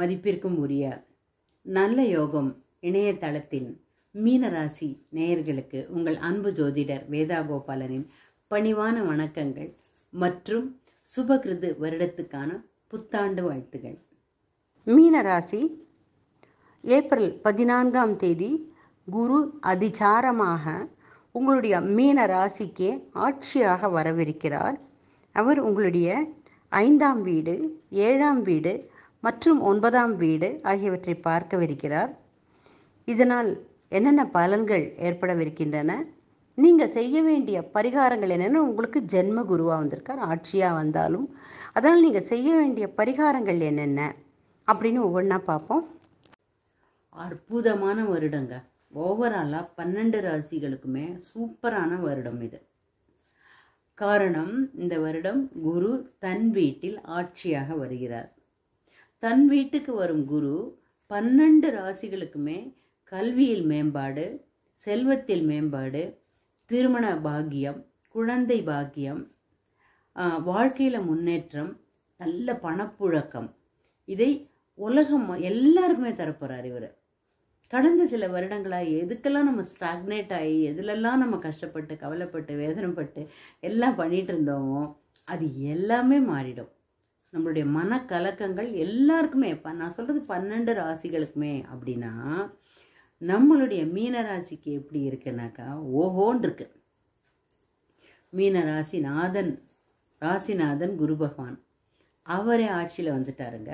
மதிப்பிற்கும் உரிய நல்ல யோகம் இணையதளத்தின் மீனராசி நேயர்களுக்கு உங்கள் அன்பு ஜோதிடர் வேதா கோபாலனின் பணிவான வணக்கங்கள் மற்றும் சுபகிருது வருடத்துக்கான புத்தாண்டு வாழ்த்துகள் மீனராசி ஏப்ரல் பதினான்காம் தேதி குரு அதிசாரமாக உங்களுடைய மீன ராசிக்கே ஆட்சியாக வரவிருக்கிறார் அவர் உங்களுடைய ஐந்தாம் வீடு ஏழாம் வீடு மற்றும் ஒன்பதாம் வீடு ஆகியவற்றை பார்க்கவிருக்கிறார் இதனால் என்னென்ன பலன்கள் ஏற்படவிருக்கின்றன நீங்கள் செய்ய வேண்டிய பரிகாரங்கள் என்னென்ன உங்களுக்கு ஜென்ம குருவாக வந்திருக்கார் ஆட்சியாக வந்தாலும் அதனால் நீங்கள் செய்ய வேண்டிய பரிகாரங்கள் என்னென்ன அப்படின்னு ஒவ்வொன்றா பார்ப்போம் அற்புதமான வருடங்க ஓவராலாக பன்னெண்டு ராசிகளுக்குமே சூப்பரான வருடம் இது காரணம் இந்த வருடம் குரு தன் வீட்டில் ஆட்சியாக வருகிறார் தன் வீட்டுக்கு வரும் குரு பன்னெண்டு ராசிகளுக்குமே கல்வியில் மேம்பாடு செல்வத்தில் மேம்பாடு திருமண பாக்கியம் குழந்தை பாக்கியம் வாழ்க்கையில் முன்னேற்றம் நல்ல பணப்புழக்கம் இதை உலகம் எல்லாருக்குமே தரப்போகிறார் இவர் கடந்த சில வருடங்களாக எதுக்கெல்லாம் நம்ம ஸ்டாக்னேட் ஆகி எதுலெல்லாம் நம்ம கஷ்டப்பட்டு கவலைப்பட்டு வேதனைப்பட்டு எல்லாம் பண்ணிட்டு இருந்தோமோ அது எல்லாமே மாறிடும் நம்மளுடைய மனக்கலக்கங்கள் எல்லாருக்குமே இப்போ நான் சொல்கிறது பன்னெண்டு ராசிகளுக்குமே அப்படின்னா நம்மளுடைய மீன ராசிக்கு எப்படி இருக்குனாக்கா ஓஹோன் இருக்கு மீன ராசிநாதன் ராசிநாதன் குரு பகவான் அவரே ஆட்சியில் வந்துட்டாருங்க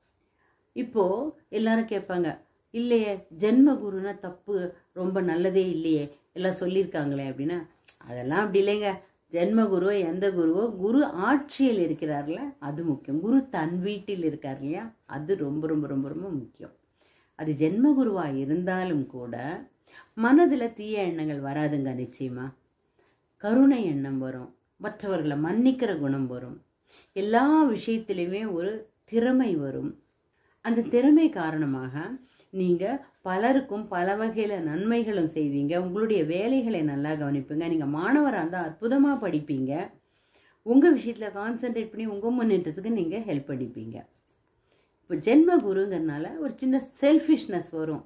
இப்போது எல்லாரும் கேட்பாங்க இல்லையே ஜென்ம குருனா தப்பு ரொம்ப நல்லதே இல்லையே எல்லாம் சொல்லியிருக்காங்களே அப்படின்னா அதெல்லாம் அப்படி இல்லைங்க ஜென்ம குருவோ எந்த குருவோ குரு ஆட்சியில் இருக்கிறார்ல அது முக்கியம் குரு தன் வீட்டில் இருக்கார் இல்லையா அது ரொம்ப ரொம்ப ரொம்ப ரொம்ப முக்கியம் அது ஜென்ம குருவாக இருந்தாலும் கூட மனதில் தீய எண்ணங்கள் வராதுங்க நிச்சயமா கருணை எண்ணம் வரும் மற்றவர்களை மன்னிக்கிற குணம் வரும் எல்லா விஷயத்திலையுமே ஒரு திறமை வரும் அந்த திறமை காரணமாக நீங்கள் பலருக்கும் பல வகையில் நன்மைகளும் செய்வீங்க உங்களுடைய வேலைகளை நல்லா கவனிப்பீங்க நீங்கள் மாணவராக இருந்தால் அற்புதமாக படிப்பீங்க உங்கள் விஷயத்தில் கான்சென்ட்ரேட் பண்ணி உங்கள் முன்னேற்றத்துக்கு நீங்கள் ஹெல்ப் பண்ணிப்பீங்க இப்போ ஜென்ம குருங்கிறதுனால ஒரு சின்ன செல்ஃபிஷ்னஸ் வரும்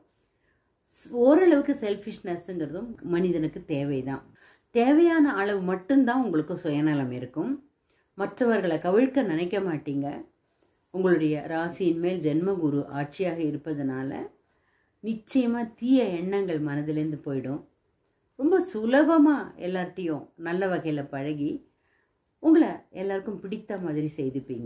ஓரளவுக்கு செல்ஃபிஷ்னஸ்ங்கிறதும் மனிதனுக்கு தேவைதான் தேவையான அளவு மட்டும்தான் உங்களுக்கு சுயநலம் இருக்கும் மற்றவர்களை கவிழ்க்க நினைக்க மாட்டீங்க உங்களுடைய ராசியின் மேல் ஜென்மகுரு ஆட்சியாக இருப்பதனால நிச்சயமாக தீய எண்ணங்கள் மனதிலேருந்து போயிடும் ரொம்ப சுலபமாக எல்லார்ட்டையும் நல்ல வகையில் பழகி உங்களை எல்லாருக்கும் பிடித்த மாதிரி செய்துப்பீங்க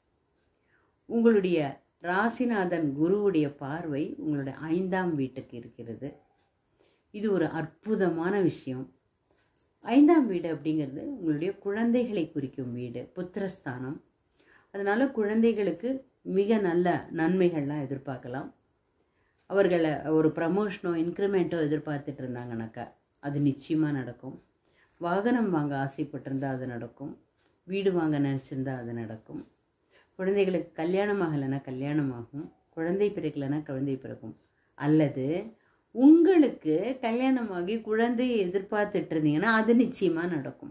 உங்களுடைய ராசிநாதன் குருவுடைய பார்வை உங்களுடைய ஐந்தாம் வீட்டுக்கு இருக்கிறது இது ஒரு அற்புதமான விஷயம் ஐந்தாம் வீடு அப்படிங்கிறது உங்களுடைய குழந்தைகளை குறிக்கும் வீடு புத்திரஸ்தானம் அதனால் குழந்தைகளுக்கு மிக நல்ல நன்மைகள்லாம் எதிர்பார்க்கலாம் அவர்களை ஒரு ப்ரமோஷனோ இன்க்ரிமெண்ட்டோ எதிர்பார்த்துட்டு இருந்தாங்கனாக்கா அது நிச்சயமாக நடக்கும் வாகனம் வாங்க ஆசைப்பட்டிருந்தா அது நடக்கும் வீடு வாங்க நினச்சிருந்தா அது நடக்கும் குழந்தைகளுக்கு கல்யாணம் ஆகலைன்னா கல்யாணம் ஆகும் குழந்தை பிறக்கலைன்னா குழந்தை பிறக்கும் அல்லது உங்களுக்கு கல்யாணமாகி குழந்தையை எதிர்பார்த்துட்டு இருந்தீங்கன்னா அது நிச்சயமாக நடக்கும்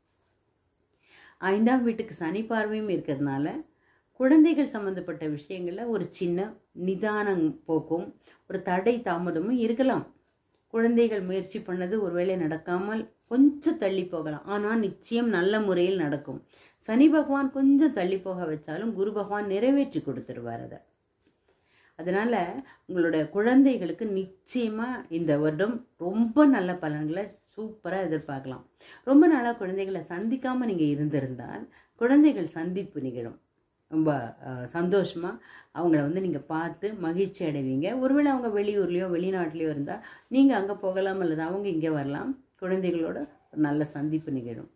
ஐந்தாம் வீட்டுக்கு சனி பார்வையும் இருக்கிறதுனால குழந்தைகள் சம்மந்தப்பட்ட விஷயங்களில் ஒரு சின்ன நிதானம் போக்கும் ஒரு தடை தாமதமும் இருக்கலாம் குழந்தைகள் முயற்சி பண்ணது ஒருவேளை நடக்காமல் கொஞ்சம் தள்ளி போகலாம் ஆனால் நிச்சயம் நல்ல முறையில் நடக்கும் சனி பகவான் கொஞ்சம் தள்ளி போக வச்சாலும் குரு பகவான் நிறைவேற்றி கொடுத்துருவார் அதை அதனால் உங்களோட குழந்தைகளுக்கு நிச்சயமாக இந்த வருடம் ரொம்ப நல்ல பலன்களை சூப்பராக எதிர்பார்க்கலாம் ரொம்ப நாளாக குழந்தைகளை சந்திக்காமல் நீங்கள் இருந்திருந்தால் குழந்தைகள் சந்திப்பு நிகழும் ரொம்ப சந்தோஷமாக அவங்கள வந்து நீங்கள் பார்த்து மகிழ்ச்சி அடைவீங்க ஒருவேளை அவங்க வெளியூர்லேயோ வெளிநாட்டிலையோ இருந்தால் நீங்கள் அங்கே போகலாம் அல்லது அவங்க இங்கே வரலாம் குழந்தைகளோட ஒரு நல்ல சந்திப்பு நிகழும்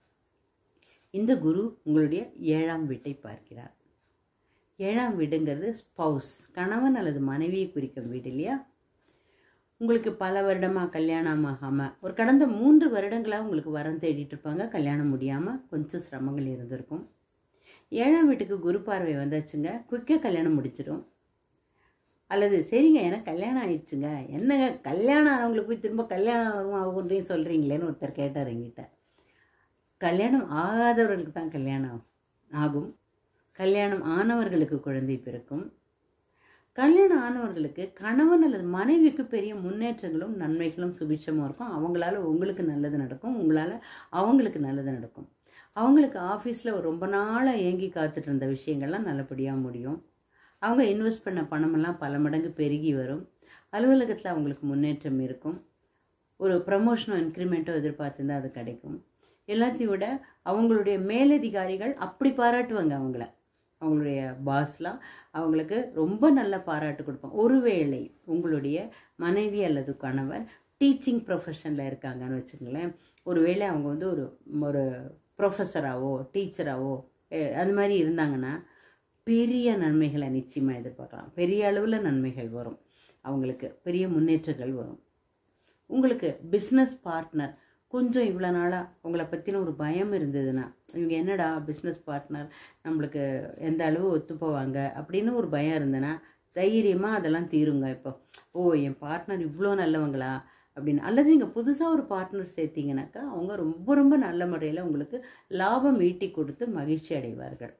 இந்த குரு உங்களுடைய ஏழாம் வீட்டை பார்க்கிறார் ஏழாம் வீடுங்கிறது ஸ்பவுஸ் கணவன் அல்லது மனைவியை குறிக்கும் வீடு இல்லையா உங்களுக்கு பல வருடமாக கல்யாணம் ஆகாமல் ஒரு கடந்த மூன்று வருடங்களாக உங்களுக்கு வரம் தேடிட்டு இருப்பாங்க கல்யாணம் முடியாமல் கொஞ்சம் சிரமங்கள் இருந்திருக்கும் ஏழாம் வீட்டுக்கு குரு பார்வை வந்தாச்சுங்க குயிக்காக கல்யாணம் முடிச்சிடும் அல்லது சரிங்க எனக்கு கல்யாணம் ஆயிடுச்சுங்க என்னங்க கல்யாணம் ஆனவங்களுக்கு போய் திரும்ப கல்யாணம் ஆகும் ஆகுன்றேன் சொல்கிறீங்களேன்னு ஒருத்தர் கேட்டார் என்கிட்ட கல்யாணம் ஆகாதவர்களுக்கு தான் கல்யாணம் ஆகும் கல்யாணம் ஆனவர்களுக்கு குழந்தை பிறக்கும் கல்யாணம் ஆனவர்களுக்கு கணவன் அல்லது மனைவிக்கு பெரிய முன்னேற்றங்களும் நன்மைகளும் சுபிட்சமும் இருக்கும் அவங்களால உங்களுக்கு நல்லது நடக்கும் உங்களால் அவங்களுக்கு நல்லது நடக்கும் அவங்களுக்கு ஆஃபீஸில் ரொம்ப நாளாக ஏங்கி காத்துட்டு இருந்த விஷயங்கள்லாம் நல்லபடியாக முடியும் அவங்க இன்வெஸ்ட் பண்ண பணமெல்லாம் பல மடங்கு பெருகி வரும் அலுவலகத்தில் அவங்களுக்கு முன்னேற்றம் இருக்கும் ஒரு ப்ரமோஷனோ இன்க்ரிமெண்ட்டோ எதிர்பார்த்துருந்தா அது கிடைக்கும் எல்லாத்தையும் விட அவங்களுடைய மேலதிகாரிகள் அப்படி பாராட்டுவாங்க அவங்கள அவங்களுடைய பாஸ்லாம் அவங்களுக்கு ரொம்ப நல்ல பாராட்டு கொடுப்பாங்க ஒருவேளை உங்களுடைய மனைவி அல்லது கணவர் டீச்சிங் ப்ரொஃபஷனில் இருக்காங்கன்னு வச்சுங்களேன் ஒருவேளை அவங்க வந்து ஒரு ஒரு ப்ரொஃபஸராகவோ டீச்சராகவோ அது மாதிரி இருந்தாங்கன்னா பெரிய நன்மைகளை நிச்சயமாக எதிர்பார்க்கலாம் பெரிய அளவில் நன்மைகள் வரும் அவங்களுக்கு பெரிய முன்னேற்றங்கள் வரும் உங்களுக்கு பிஸ்னஸ் பார்ட்னர் கொஞ்சம் இவ்வளோ நாளாக உங்களை பற்றின ஒரு பயம் இருந்ததுன்னா இவங்க என்னடா பிஸ்னஸ் பார்ட்னர் நம்மளுக்கு எந்த அளவு ஒத்து போவாங்க அப்படின்னு ஒரு பயம் இருந்ததுன்னா தைரியமாக அதெல்லாம் தீருங்க இப்போ ஓ என் பார்ட்னர் இவ்வளோ நல்லவங்களா அப்படின்னு அல்லது நீங்கள் புதுசாக ஒரு பார்ட்னர் சேர்த்தீங்கன்னாக்கா அவங்க ரொம்ப ரொம்ப நல்ல முறையில் உங்களுக்கு லாபம் ஈட்டி கொடுத்து மகிழ்ச்சி அடைவார்கள்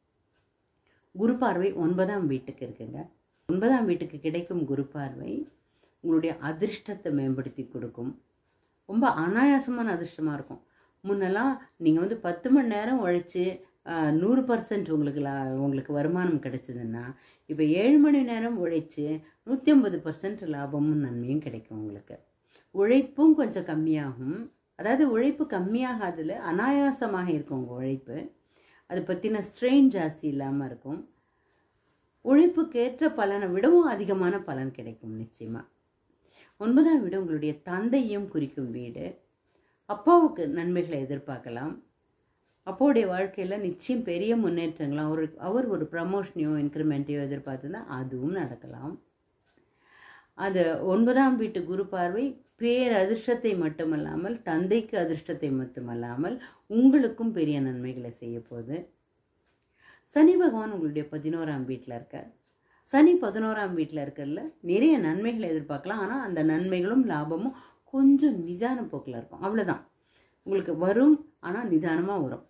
குரு பார்வை ஒன்பதாம் வீட்டுக்கு இருக்குங்க ஒன்பதாம் வீட்டுக்கு கிடைக்கும் குரு பார்வை உங்களுடைய அதிர்ஷ்டத்தை மேம்படுத்தி கொடுக்கும் ரொம்ப அனாயாசமான அதிர்ஷ்டமாக இருக்கும் முன்னெல்லாம் நீங்கள் வந்து பத்து மணி நேரம் உழைச்சி நூறு பர்சன்ட் உங்களுக்கு லா உங்களுக்கு வருமானம் கிடைச்சதுன்னா இப்போ ஏழு மணி நேரம் உழைச்சி நூற்றி ஐம்பது பர்சன்ட் லாபமும் நன்மையும் கிடைக்கும் உங்களுக்கு உழைப்பும் கொஞ்சம் கம்மியாகும் அதாவது உழைப்பு கம்மியாகாதில் அனாயாசமாக இருக்கும் உங்கள் உழைப்பு அதை பற்றின ஸ்ட்ரெயின் ஜாஸ்தி இல்லாமல் இருக்கும் உழைப்புக்கேற்ற பலனை விடவும் அதிகமான பலன் கிடைக்கும் நிச்சயமாக ஒன்பதாம் வீடு உங்களுடைய தந்தையும் குறிக்கும் வீடு அப்பாவுக்கு நன்மைகளை எதிர்பார்க்கலாம் அப்பாவுடைய வாழ்க்கையில் நிச்சயம் பெரிய முன்னேற்றங்களும் அவர் அவர் ஒரு ப்ரமோஷனையோ இன்க்ரிமெண்ட்டையோ எதிர்பார்த்துருந்தா அதுவும் நடக்கலாம் அது ஒன்பதாம் வீட்டு குரு பார்வை பேர் அதிர்ஷ்டத்தை மட்டுமல்லாமல் தந்தைக்கு அதிர்ஷ்டத்தை மட்டுமல்லாமல் உங்களுக்கும் பெரிய நன்மைகளை செய்ய போகுது சனி பகவான் உங்களுடைய பதினோராம் வீட்டில் இருக்கார் சனி பதினோராம் வீட்டில் இருக்கிறதுல நிறைய நன்மைகளை எதிர்பார்க்கலாம் ஆனால் அந்த நன்மைகளும் லாபமும் கொஞ்சம் நிதான போக்கில் இருக்கும் அவ்வளோதான் உங்களுக்கு வரும் ஆனால் நிதானமாக வரும்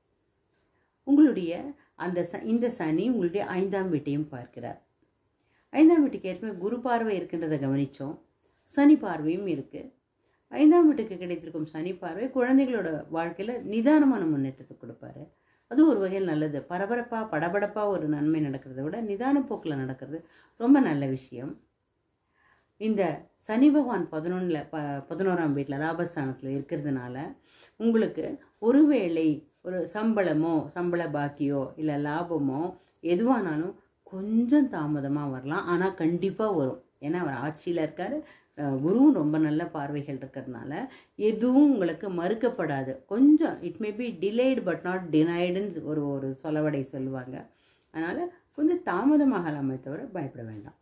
உங்களுடைய அந்த ச இந்த சனி உங்களுடைய ஐந்தாம் வீட்டையும் பார்க்கிறார் ஐந்தாம் வீட்டுக்கு ஏற்கனவே குரு பார்வை இருக்கின்றதை கவனித்தோம் சனி பார்வையும் இருக்குது ஐந்தாம் வீட்டுக்கு கிடைத்திருக்கும் சனி பார்வை குழந்தைகளோட வாழ்க்கையில் நிதானமான முன்னேற்றத்தை கொடுப்பாரு அது ஒரு வகையில் நல்லது பரபரப்பாக படபடப்பாக ஒரு நன்மை நடக்கிறத விட நிதான போக்கில் நடக்கிறது ரொம்ப நல்ல விஷயம் இந்த சனி பகவான் பதினொன்றில் ப பதினோராம் வீட்டில் லாபஸ்தானத்தில் இருக்கிறதுனால உங்களுக்கு ஒருவேளை ஒரு சம்பளமோ சம்பள பாக்கியோ இல்லை லாபமோ எதுவானாலும் கொஞ்சம் தாமதமாக வரலாம் ஆனால் கண்டிப்பாக வரும் ஏன்னா அவர் ஆட்சியில் இருக்கார் குருவும் ரொம்ப நல்ல பார்வைகள் இருக்கிறதுனால எதுவும் உங்களுக்கு மறுக்கப்படாது கொஞ்சம் it may be delayed but not டினைடுன்னு ஒரு ஒரு சொலவடை சொல்லுவாங்க அதனால் கொஞ்சம் தாமதமாகலாமே தவிர பயப்பட வேண்டாம்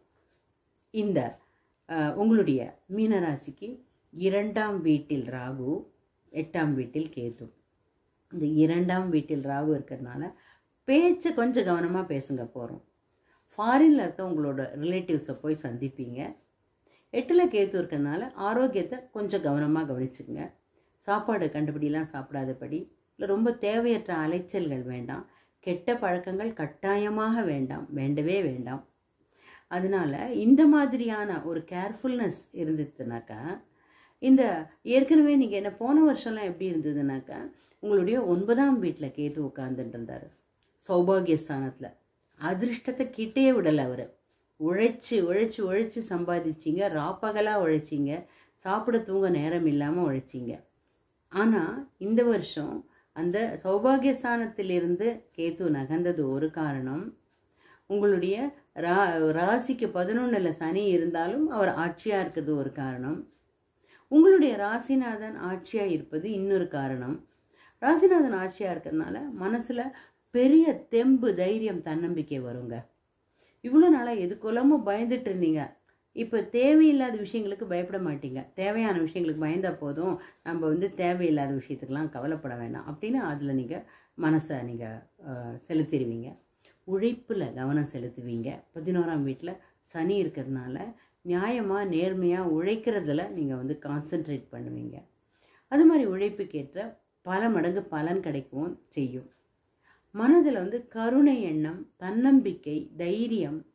இந்த உங்களுடைய மீனராசிக்கு இரண்டாம் வீட்டில் ராகு எட்டாம் வீட்டில் கேது இந்த இரண்டாம் வீட்டில் ராகு இருக்கிறதுனால பேச்சை கொஞ்சம் கவனமாக பேசுங்க போகிறோம் ஃபாரினில் இருக்க உங்களோட ரிலேட்டிவ்ஸை போய் சந்திப்பீங்க எட்டில் கேத்து இருக்கிறதுனால ஆரோக்கியத்தை கொஞ்சம் கவனமாக கவனிச்சுக்கங்க சாப்பாடு கண்டுபிடிலாம் சாப்பிடாதபடி இல்லை ரொம்ப தேவையற்ற அலைச்சல்கள் வேண்டாம் கெட்ட பழக்கங்கள் கட்டாயமாக வேண்டாம் வேண்டவே வேண்டாம் அதனால் இந்த மாதிரியான ஒரு கேர்ஃபுல்னஸ் இருந்துச்சுனாக்கா இந்த ஏற்கனவே நீங்கள் என்ன போன வருஷம்லாம் எப்படி இருந்ததுனாக்கா உங்களுடைய ஒன்பதாம் வீட்டில் கேத்து உட்காந்துட்டு இருந்தார் சௌபாகியஸ்தானத்தில் அதிர்ஷ்டத்தை கிட்டே விடலை அவர் உழைச்சி உழைச்சி உழைச்சி சம்பாதிச்சிங்க ராப்பகலாக உழைச்சிங்க சாப்பிட தூங்க நேரம் இல்லாமல் உழைச்சிங்க ஆனால் இந்த வருஷம் அந்த சௌபாகியஸ்தானத்திலிருந்து கேத்து நகர்ந்தது ஒரு காரணம் உங்களுடைய ரா ராசிக்கு பதினொன்றில் சனி இருந்தாலும் அவர் ஆட்சியாக இருக்கிறது ஒரு காரணம் உங்களுடைய ராசிநாதன் ஆட்சியாக இருப்பது இன்னொரு காரணம் ராசிநாதன் ஆட்சியாக இருக்கிறதுனால மனசில் பெரிய தெம்பு தைரியம் தன்னம்பிக்கை வருங்க இவ்வளோ நாளாக எதுக்கொல்லாமோ பயந்துட்டு இருந்தீங்க இப்போ தேவையில்லாத விஷயங்களுக்கு பயப்பட மாட்டீங்க தேவையான விஷயங்களுக்கு பயந்தால் போதும் நம்ம வந்து தேவையில்லாத விஷயத்துக்கெல்லாம் கவலைப்பட வேண்டாம் அப்படின்னு அதில் நீங்கள் மனசை நீங்கள் செலுத்திடுவீங்க உழைப்பில் கவனம் செலுத்துவீங்க பதினோராம் வீட்டில் சனி இருக்கிறதுனால நியாயமாக நேர்மையாக உழைக்கிறதுல நீங்கள் வந்து கான்சென்ட்ரேட் பண்ணுவீங்க அது மாதிரி உழைப்புக்கேற்ற பல மடங்கு பலன் கிடைக்கவும் செய்யும் மனதில் வந்து கருணை எண்ணம் தன்னம்பிக்கை தைரியம்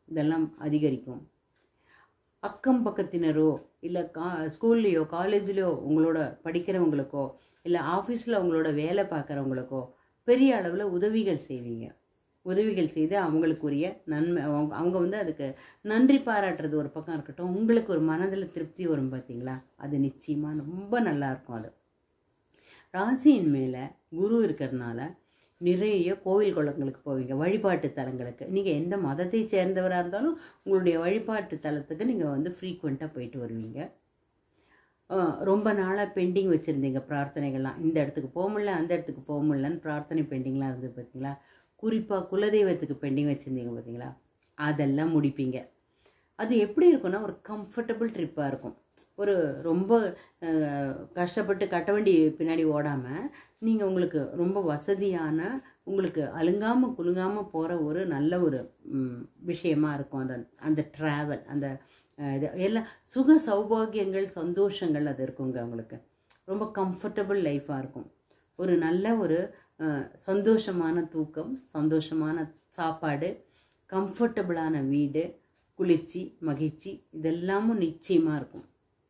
இதெல்லாம் அதிகரிக்கும் அக்கம் பக்கத்தினரோ இல்லை கா ஸ்கூல்லையோ காலேஜ்லேயோ உங்களோட படிக்கிறவங்களுக்கோ இல்லை ஆஃபீஸில் உங்களோட வேலை பார்க்குறவங்களுக்கோ பெரிய அளவில் உதவிகள் செய்வீங்க உதவிகள் செய்து அவங்களுக்குரிய நன்மை அவங்க அவங்க வந்து அதுக்கு நன்றி பாராட்டுறது ஒரு பக்கம் இருக்கட்டும் உங்களுக்கு ஒரு மனதில் திருப்தி வரும் பார்த்தீங்களா அது நிச்சயமாக ரொம்ப நல்லா இருக்கும் அது ராசியின் மேலே குரு இருக்கிறதுனால நிறைய கோவில் குளங்களுக்கு போவீங்க வழிபாட்டு தலங்களுக்கு நீங்கள் எந்த மதத்தை சேர்ந்தவராக இருந்தாலும் உங்களுடைய வழிபாட்டு தலத்துக்கு நீங்கள் வந்து ஃப்ரீக்வெண்ட்டாக போயிட்டு வருவீங்க அஹ் ரொம்ப நாளாக பெண்டிங் வச்சுருந்தீங்க பிரார்த்தனைகள்லாம் இந்த இடத்துக்கு போக முடியல அந்த இடத்துக்கு போக முடியலன்னு பிரார்த்தனை பெண்டிங்லாம் இருந்தது பார்த்தீங்களா குறிப்பாக குலதெய்வத்துக்கு பெண்டிங் வச்சுருந்தீங்க பார்த்தீங்களா அதெல்லாம் முடிப்பீங்க அது எப்படி இருக்கும்னா ஒரு கம்ஃபர்டபுள் ட்ரிப்பாக இருக்கும் ஒரு ரொம்ப அஹ், கஷ்டப்பட்டு கட்ட வண்டி பின்னாடி ஓடாமல் நீங்கள் உங்களுக்கு ரொம்ப வசதியான உங்களுக்கு அலுங்காமல் குலுங்காமல் போகிற ஒரு நல்ல ஒரு ம், விஷயமா இருக்கும் அந்த அந்த ட்ராவல் அந்த அஹ், இது எல்லாம் சுக சௌபாகியங்கள் சந்தோஷங்கள் அது இருக்குங்க உங்களுக்கு ரொம்ப கம்ஃபர்டபுள் லைஃப்பாக இருக்கும் ஒரு நல்ல ஒரு அஹ், சந்தோஷமான தூக்கம் சந்தோஷமான சாப்பாடு கம்ஃபர்டபுளான வீடு குளிர்ச்சி மகிழ்ச்சி இதெல்லாமும் நிச்சயமாக இருக்கும்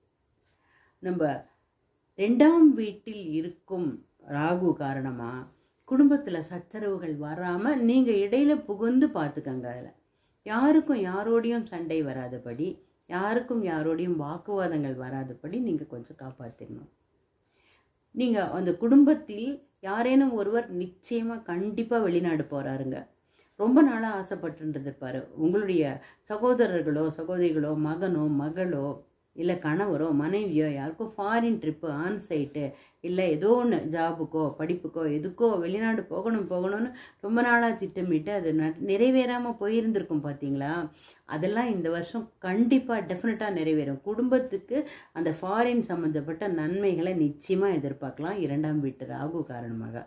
நம்ம ரெண்டாம் வீட்டில் இருக்கும் ராகு காரணமாக குடும்பத்தில் சச்சரவுகள் வராமல் நீங்கள் இடையில புகுந்து பார்த்துக்கங்க அதில் யாருக்கும் யாரோடையும் சண்டை வராதபடி யாருக்கும் யாரோடையும் வாக்குவாதங்கள் வராதபடி நீங்கள் கொஞ்சம் காப்பாற்றிடணும் நீங்கள் அந்த குடும்பத்தில் யாரேனும் ஒருவர் நிச்சயமாக கண்டிப்பாக வெளிநாடு போகிறாருங்க ரொம்ப நாளாக ஆசைப்பட்டுருப்பாரு உங்களுடைய சகோதரர்களோ சகோதரிகளோ மகனோ மகளோ இல்லை கணவரோ மனைவியோ யாருக்கோ ஃபாரின் ட்ரிப்பு ஆன் சைட்டு இல்லை ஏதோ ஒன்று ஜாபுக்கோ படிப்புக்கோ எதுக்கோ வெளிநாடு போகணும் போகணும்னு ரொம்ப நாளாக திட்டமிட்டு அது ந நிறைவேறாமல் போயிருந்திருக்கும் பார்த்தீங்களா அதெல்லாம் இந்த வருஷம் கண்டிப்பாக டெஃபினட்டாக நிறைவேறும் குடும்பத்துக்கு அந்த ஃபாரின் சம்மந்தப்பட்ட நன்மைகளை நிச்சயமாக எதிர்பார்க்கலாம் இரண்டாம் வீட்டு ராகு காரணமாக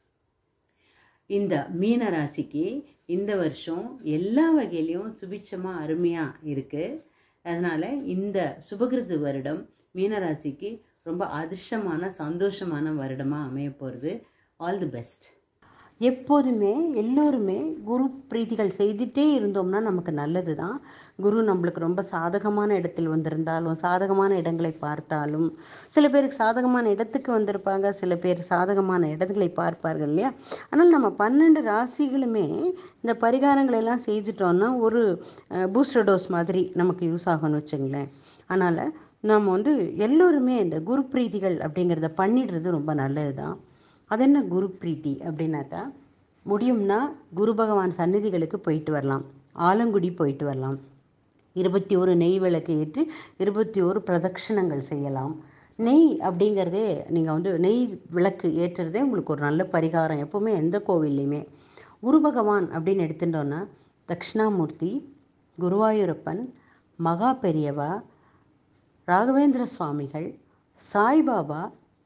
இந்த மீன ராசிக்கு இந்த வருஷம் எல்லா வகையிலையும் சுபிட்சமாக அருமையாக இருக்குது அதனால் இந்த சுபகிருது வருடம் மீனராசிக்கு ரொம்ப அதிர்ஷ்டமான சந்தோஷமான வருடமாக அமைய போகிறது ஆல் தி பெஸ்ட் எப்போதுமே எல்லோருமே குரு பிரீதிகள் செய்துட்டே இருந்தோம்னா நமக்கு நல்லது தான் குரு நம்மளுக்கு ரொம்ப சாதகமான இடத்தில் வந்திருந்தாலும் சாதகமான இடங்களை பார்த்தாலும் சில பேருக்கு சாதகமான இடத்துக்கு வந்திருப்பாங்க சில பேர் சாதகமான இடங்களை பார்ப்பார்கள் இல்லையா ஆனால் நம்ம பன்னெண்டு ராசிகளுமே இந்த பரிகாரங்களை எல்லாம் செய்துட்டோம்னா ஒரு பூஸ்டர் டோஸ் மாதிரி நமக்கு யூஸ் ஆகும்னு வச்சுங்களேன் அதனால் நம்ம வந்து எல்லோருமே இந்த குரு பிரீதிகள் அப்படிங்கிறத பண்ணிடுறது ரொம்ப நல்லது தான் அது என்ன குரு பிரீத்தி அப்படின்னாக்கா முடியும்னா குரு பகவான் சந்நிதிகளுக்கு போயிட்டு வரலாம் ஆலங்குடி போயிட்டு வரலாம் இருபத்தி ஒரு நெய் விளக்கு ஏற்றி இருபத்தி ஒரு பிரதட்சணங்கள் செய்யலாம் நெய் அப்படிங்கிறதே நீங்கள் வந்து நெய் விளக்கு ஏற்றுறதே உங்களுக்கு ஒரு நல்ல பரிகாரம் எப்போவுமே எந்த கோவில்லையுமே குரு பகவான் அப்படின்னு எடுத்துட்டோன்னா தக்ஷணாமூர்த்தி குருவாயூரப்பன் மகா பெரியவா ராகவேந்திர சுவாமிகள் சாய்பாபா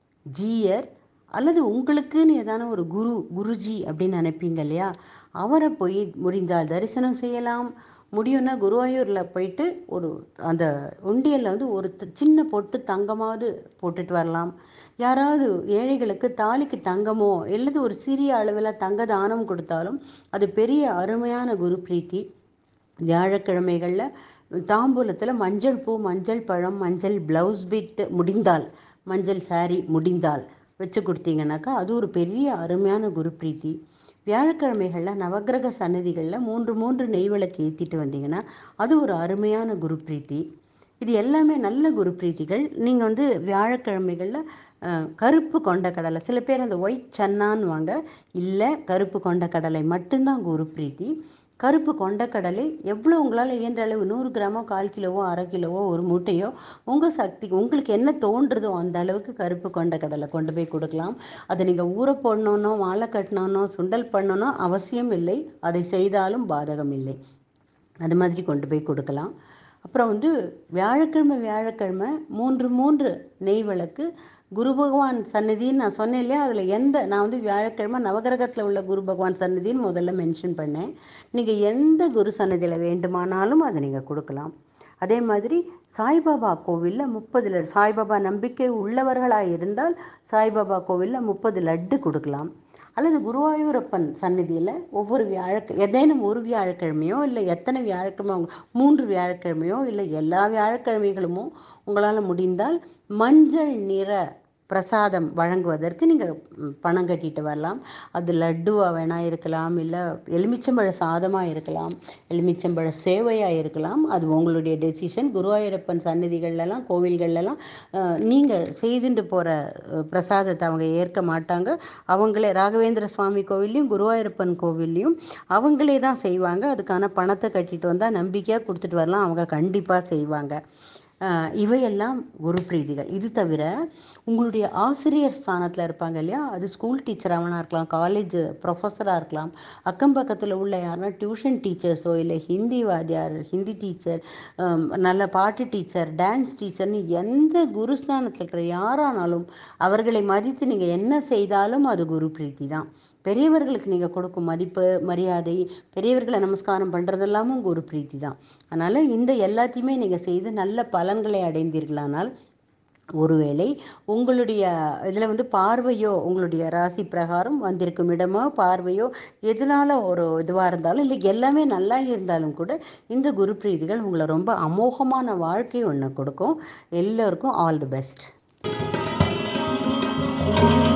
ஜீயர் அல்லது உங்களுக்குன்னு ஏதான ஒரு குரு குருஜி அப்படின்னு நினைப்பீங்க இல்லையா அவரை போய் முடிந்தால் தரிசனம் செய்யலாம் முடியும்னா குருவாயூரில் போயிட்டு ஒரு அந்த உண்டியலில் வந்து ஒரு த- சின்ன பொட்டு தங்கமாவது போட்டுட்டு வரலாம் யாராவது ஏழைகளுக்கு தாலிக்கு தங்கமோ அல்லது ஒரு சிறிய அளவில் தங்க தானம் கொடுத்தாலும் அது பெரிய அருமையான குரு பிரீத்தி வியாழக்கிழமைகளில் தாம்பூலத்தில் மஞ்சள் பூ மஞ்சள் பழம் மஞ்சள் ப்ளவுஸ் பிட் முடிந்தால் மஞ்சள் saree முடிந்தால் வச்சு கொடுத்தீங்கன்னாக்கா அது ஒரு பெரிய அருமையான குரு பிரீத்தி வியாழக்கிழமைகளில் நவக்கிரக சன்னதிகளில் மூன்று மூன்று நெய் விளக்கு ஏற்றிட்டு வந்தீங்கன்னா அது ஒரு அருமையான குரு பிரீத்தி இது எல்லாமே நல்ல குரு பிரீத்திகள் நீங்கள் வந்து வியாழக்கிழமைகளில் அஹ், கருப்பு கொண்ட கடலை சில பேர் அந்த ஒயிட் சன்னான்னு வாங்க இல்லை கருப்பு கொண்ட கடலை மட்டும்தான் குரு பிரீத்தி கருப்பு கொண்டக்கடலை எவ்வளோ உங்களால் இயன்ற அளவு நூறு கிராமோ கால் கிலோவோ அரை கிலோவோ ஒரு மூட்டையோ உங்கள் சக்தி உங்களுக்கு என்ன தோன்றுதோ அந்த அளவுக்கு கருப்பு கொண்டக்கடலை கொண்டு போய் கொடுக்கலாம் அதை நீங்கள் ஊற போடணுன்னோ மாலை கட்டணுன்னோ சுண்டல் பண்ணணும் அவசியம் இல்லை அதை செய்தாலும் பாதகம் இல்லை அது மாதிரி கொண்டு போய் கொடுக்கலாம் அப்புறம் வந்து வியாழக்கிழமை வியாழக்கிழமை மூன்று மூன்று நெய் விளக்கு குரு பகவான் சந்நிதின்னு நான் சொன்னேன் இல்லையா அதில் எந்த நான் வந்து வியாழக்கிழமை நவகிரகத்தில் உள்ள குரு பகவான் சந்நிதின்னு முதல்ல மென்ஷன் பண்ணேன் நீங்கள் எந்த குரு சன்னதியில் வேண்டுமானாலும் அதை நீங்கள் கொடுக்கலாம் அதே மாதிரி சாய்பாபா கோவிலில் முப்பது லட்டு சாய்பாபா நம்பிக்கை உள்ளவர்களாக இருந்தால் சாய்பாபா கோவிலில் முப்பது லட்டு கொடுக்கலாம் அல்லது குருவாயூரப்பன் சந்நிதியில் ஒவ்வொரு வியாழக்க ஏதேனும் ஒரு வியாழக்கிழமையோ இல்லை எத்தனை வியாழக்கிழமை அவங்க மூன்று வியாழக்கிழமையோ இல்லை எல்லா வியாழக்கிழமைகளுமோ உங்களால் முடிந்தால் மஞ்சள் நிற பிரசாதம் வழங்குவதற்கு நீங்கள் பணம் கட்டிட்டு வரலாம் அது லட்டுவாக வேணா இருக்கலாம் இல்லை எலுமிச்சம்பழ சாதமாக இருக்கலாம் எலுமிச்சம்பழ சேவையாக இருக்கலாம் அது உங்களுடைய டெசிஷன் குருவாயூரப்பன் சந்நிதிகள்லாம் கோவில்கள்லாம் நீங்கள் செய்துட்டு போகிற பிரசாதத்தை அவங்க ஏற்க மாட்டாங்க அவங்களே ராகவேந்திர சுவாமி கோவில்லையும் குருவாயூரப்பன் கோவில்லையும் அவங்களே தான் செய்வாங்க அதுக்கான பணத்தை கட்டிட்டு வந்தால் நம்பிக்கையாக கொடுத்துட்டு வரலாம் அவங்க கண்டிப்பாக செய்வாங்க ஆஹ் இவையெல்லாம் குரு பிரீதிகள் இது தவிர உங்களுடைய ஆசிரியர் ஸ்தானத்தில் இருப்பாங்க இல்லையா அது ஸ்கூல் டீச்சராக இருக்கலாம் காலேஜ் ப்ரொஃபஸராக இருக்கலாம் அக்கம் பக்கத்தில் உள்ள யாருன்னா டியூஷன் டீச்சர்ஸோ இல்லை ஹிந்தி வாத்தியார் ஹிந்தி டீச்சர் நல்ல பாட்டு டீச்சர் டான்ஸ் டீச்சர்னு எந்த குருஸ்தானத்தில் இருக்கிற யாரானாலும் அவர்களை மதித்து நீங்கள் என்ன செய்தாலும் அது குரு பிரீத்தி தான் பெரியவர்களுக்கு நீங்கள் கொடுக்கும் மதிப்பு மரியாதை பெரியவர்களை நமஸ்காரம் பண்ணுறதெல்லாமும் குரு பிரீத்தி தான் அதனால் இந்த எல்லாத்தையுமே நீங்கள் செய்து நல்ல பலன்களை அடைந்தீர்களானால் ஒருவேளை உங்களுடைய இதில் வந்து பார்வையோ உங்களுடைய ராசி பிரகாரம் வந்திருக்கும் இடமோ பார்வையோ எதனால ஒரு இதுவாக இருந்தாலும் இல்லை எல்லாமே நல்லா இருந்தாலும் கூட இந்த குரு பிரீதிகள் உங்களை ரொம்ப அமோகமான வாழ்க்கை ஒன்று கொடுக்கும் எல்லோருக்கும் ஆல் தி பெஸ்ட்